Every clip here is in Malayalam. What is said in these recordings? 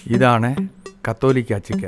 ഇതാണ് കത്തോലിക്ക ചിക്കൻ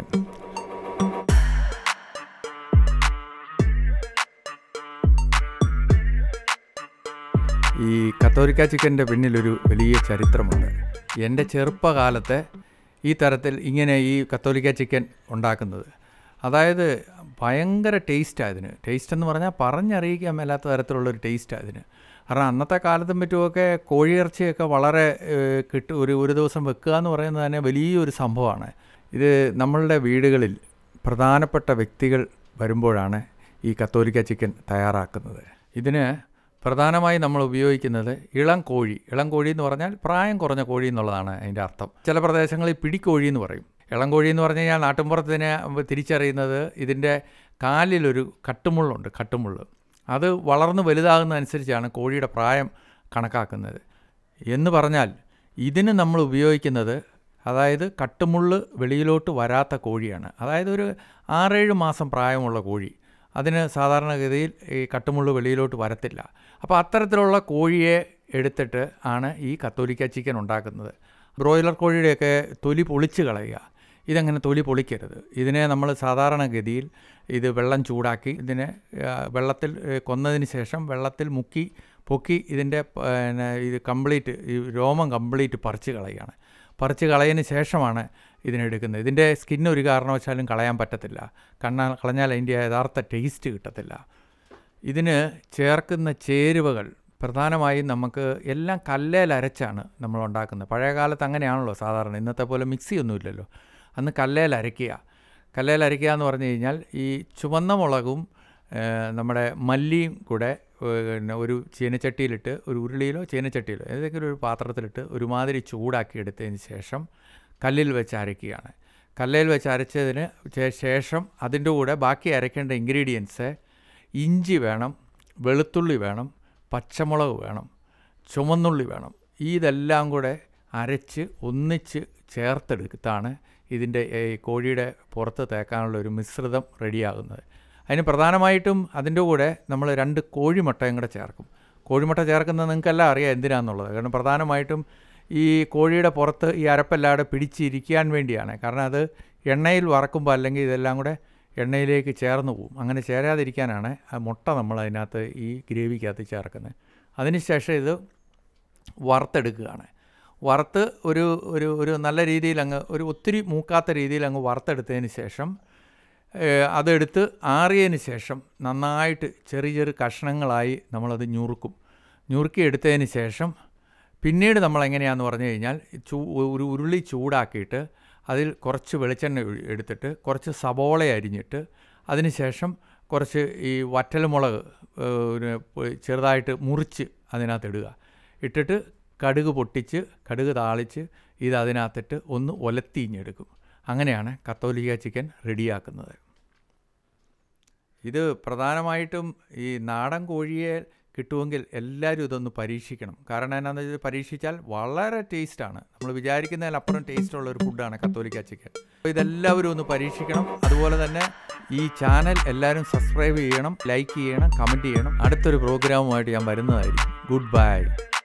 ഈ കത്തോലിക്ക ചിക്കൻ്റെ പിന്നിലൊരു വലിയ ചരിത്രമുണ്ട് എൻ്റെ ചെറുപ്പകാലത്തെ ഈ തരത്തിൽ ഇങ്ങനെ ഈ കത്തോലിക്ക ചിക്കൻ ഉണ്ടാക്കുന്നത് അതായത് ഭയങ്കര ടേസ്റ്റാണ് ഇതിന് ടേസ്റ്റ് എന്ന് പറഞ്ഞാൽ പറഞ്ഞറിയിക്കാൻ മേലാത്ത തരത്തിലുള്ളൊരു ടേസ്റ്റാണ് ഇതിന് കാരണം അന്നത്തെ കാലത്തും പറ്റുമൊക്കെ കോഴിയിറച്ചിയൊക്കെ വളരെ ഏഹ്, കിട്ടു ഒരു ഒരു ദിവസം വെക്കുക എന്ന് പറയുന്നത് തന്നെ വലിയൊരു സംഭവമാണ് ഇത് നമ്മളുടെ വീടുകളിൽ പ്രധാനപ്പെട്ട വ്യക്തികൾ വരുമ്പോഴാണ് ഈ കത്തോലിക്ക ചിക്കൻ തയ്യാറാക്കുന്നത് ഇതിന് പ്രധാനമായി നമ്മൾ ഉപയോഗിക്കുന്നത് ഇളം കോഴി ഇളം കോഴി എന്ന് പറഞ്ഞാൽ പ്രായം കുറഞ്ഞ കോഴി എന്നുള്ളതാണ് അതിൻ്റെ അർത്ഥം ചില പ്രദേശങ്ങളിൽ പിടിക്കോഴി എന്ന് പറയും ഇളം കോഴി എന്ന് പറഞ്ഞു കഴിഞ്ഞാൽ നാട്ടിൻപുറത്തിനെ തിരിച്ചറിയുന്നത് ഇതിൻ്റെ കാലിലൊരു കട്ടുമുള്ളുണ്ട് കട്ടുമുള്ള് അത് വളർന്ന് വലുതാകുന്നതനുസരിച്ചാണ് കോഴിയുടെ പ്രായം കണക്കാക്കുന്നത് എന്ന് പറഞ്ഞാൽ ഇതിന് നമ്മൾ ഉപയോഗിക്കുന്നത് അതായത് കട്ടുമുള്ള് വെളിയിലോട്ട് വരാത്ത കോഴിയാണ് അതായത് ഒരു ആറേഴ് മാസം പ്രായമുള്ള കോഴി അതിന് സാധാരണഗതിയിൽ ഈ കട്ടുമുള്ള് വെളിയിലോട്ട് വരത്തില്ല അപ്പോൾ അത്തരത്തിലുള്ള കോഴിയെ എടുത്തിട്ട് ആണ് ഈ കത്തോലിക്ക ചിക്കൻ ഉണ്ടാക്കുന്നത് ബ്രോയിലർ കോഴിയുടെയൊക്കെ തൊലി പൊളിച്ച് കളയുക ഇതങ്ങനെ തൊലി പൊളിക്കരുത് ഇതിനെ നമ്മൾ സാധാരണഗതിയിൽ ഇത് വെള്ളം ചൂടാക്കി ഇതിനെ ആ, വെള്ളത്തിൽ ഏ, കൊന്നതിന് ശേഷം വെള്ളത്തിൽ മുക്കി പൊക്കി ഇതിൻ്റെ പിന്നെ ഇത് കംപ്ലീറ്റ് ഈ രോമം കംപ്ലീറ്റ് പറിച്ച് കളയുകയാണ് പറിച്ച് കളയതിന് ശേഷമാണ് ഇതിനെടുക്കുന്നത് ഇതിൻ്റെ സ്കിൻ ഒരു കാരണവശാലും കളയാൻ പറ്റത്തില്ല കണ്ണാൽ കളഞ്ഞാൽ അതിൻ്റെ യഥാർത്ഥ ടേസ്റ്റ് കിട്ടത്തില്ല ഇതിന് ചേർക്കുന്ന ചേരുവകൾ പ്രധാനമായും നമുക്ക് എല്ലാം കല്ലേൽ അരച്ചാണ് നമ്മൾ ഉണ്ടാക്കുന്നത് പഴയ കാലത്ത് അങ്ങനെയാണല്ലോ സാധാരണ ഇന്നത്തെ പോലെ മിക്സി ഒന്നുമില്ലല്ലോ അന്ന് കല്ലേൽ അരയ്ക്കുക കല്ലേൽ അരയ്ക്കുക എന്ന് പറഞ്ഞു കഴിഞ്ഞാൽ ഈ ചുവന്ന മുളകും ഏഹ്, നമ്മുടെ മല്ലിയും കൂടെ ഏഹ്, പിന്നെ ഒരു ചീനച്ചട്ടിയിലിട്ട് ഒരു ഉരുളിയിലോ ചീനച്ചട്ടിയിലോ ഏതെങ്കിലും ഒരു പാത്രത്തിലിട്ട് ഒരുമാതിരി ചൂടാക്കി എടുത്തതിന് ശേഷം കല്ലിൽ വെച്ച് അരയ്ക്കുകയാണ് കല്ലിൽ വെച്ച് അരച്ചതിന് ശേ- ശേഷം അതിൻ്റെ കൂടെ ബാക്കി അരയ്ക്കേണ്ട ഇൻഗ്രീഡിയൻസ് ഇഞ്ചി വേണം വെളുത്തുള്ളി വേണം പച്ചമുളക് വേണം ചുമന്നുള്ളി വേണം ഇതെല്ലാം കൂടെ അരച്ച് ഒന്നിച്ച് ചേർത്തെടുത്താണ് ഇതിൻ്റെ ഈ കോഴിയുടെ പുറത്ത് തേക്കാനുള്ള ഒരു മിശ്രിതം റെഡിയാകുന്നത് അതിന് പ്രധാനമായിട്ടും അതിൻ്റെ കൂടെ നമ്മൾ രണ്ട് കോഴിമുട്ടയും കൂടെ ചേർക്കും കോഴിമുട്ട ചേർക്കുന്നത് നിങ്ങൾക്കെല്ലാം അറിയാം എന്തിനാണെന്നുള്ളത് കാരണം പ്രധാനമായിട്ടും ഈ കോഴിയുടെ പുറത്ത് ഈ അരപ്പല്ലാതെ പിടിച്ചിരിക്കാൻ വേണ്ടിയാണ് കാരണം അത് എണ്ണയിൽ വറക്കുമ്പോൾ അല്ലെങ്കിൽ ഇതെല്ലാം കൂടെ എണ്ണയിലേക്ക് ചേർന്ന് പോകും അങ്ങനെ ചേരാതിരിക്കാനാണ് ആ മുട്ട നമ്മൾ അതിനകത്ത് ഈ ഗ്രേവിക്കകത്ത് ചേർക്കുന്നത് അതിനുശേഷം ഇത് വറുത്തെടുക്കുകയാണ് വറുത്ത് ഒരു ഒരു ഒരു നല്ല രീതിയിൽ അങ്ങ് ഒരു ഒത്തിരി മൂക്കാത്ത രീതിയിൽ അങ്ങ് വറുത്തെടുത്തതിന് ശേഷം ഏഹ്, അതെടുത്ത് ആറിയതിന് ശേഷം നന്നായിട്ട് ചെറിയ ചെറിയ കഷ്ണങ്ങളായി നമ്മളത് ഞുറുക്കും ഞുറുക്കി എടുത്തതിന് ശേഷം പിന്നീട് നമ്മൾ എങ്ങനെയാണെന്ന് പറഞ്ഞു കഴിഞ്ഞാൽ ചൂ ഒരു ഉരുളി ചൂടാക്കിയിട്ട് അതിൽ കുറച്ച് വെളിച്ചെണ്ണ ഒഴി- എടുത്തിട്ട് കുറച്ച് സബോള അരിഞ്ഞിട്ട് അതിന് ശേഷം കുറച്ച് ഈ വറ്റൽമുളക് ഏഹ്, ഒരു പൊ- ചെറുതായിട്ട് മുറിച്ച് അതിനകത്ത് ഇടുക ഇട്ടിട്ട് കടുക് പൊട്ടിച്ച് കടുക് താളിച്ച് ഇത് അതിനകത്തിട്ട് ഒന്ന് ഒലത്തിഞ്ഞെടുക്കും അങ്ങനെയാണ് കത്തോലിക്ക ചിക്കൻ റെഡിയാക്കുന്നത് ഇത് പ്രധാനമായിട്ടും ഈ നാടൻ കോഴിയെ കിട്ടുമെങ്കിൽ എല്ലാവരും ഇതൊന്ന് പരീക്ഷിക്കണം കാരണം എന്നാന്ന് വെച്ചാൽ പരീക്ഷിച്ചാൽ വളരെ ടേസ്റ്റാണ് നമ്മൾ വിചാരിക്കുന്നതിലപ്പുറം ടേസ്റ്റുള്ള ഒരു ഫുഡാണ് കത്തോലിക്ക ചിക്കൻ അപ്പോൾ ഇതെല്ലാവരും ഒന്ന് പരീക്ഷിക്കണം അതുപോലെ തന്നെ ഈ ചാനൽ എല്ലാവരും സബ്സ്ക്രൈബ് ചെയ്യണം ലൈക്ക് ചെയ്യണം കമൻറ്റ് ചെയ്യണം അടുത്തൊരു പ്രോഗ്രാമുമായിട്ട് ഞാൻ വരുന്നതായിരിക്കും ഗുഡ് ബൈ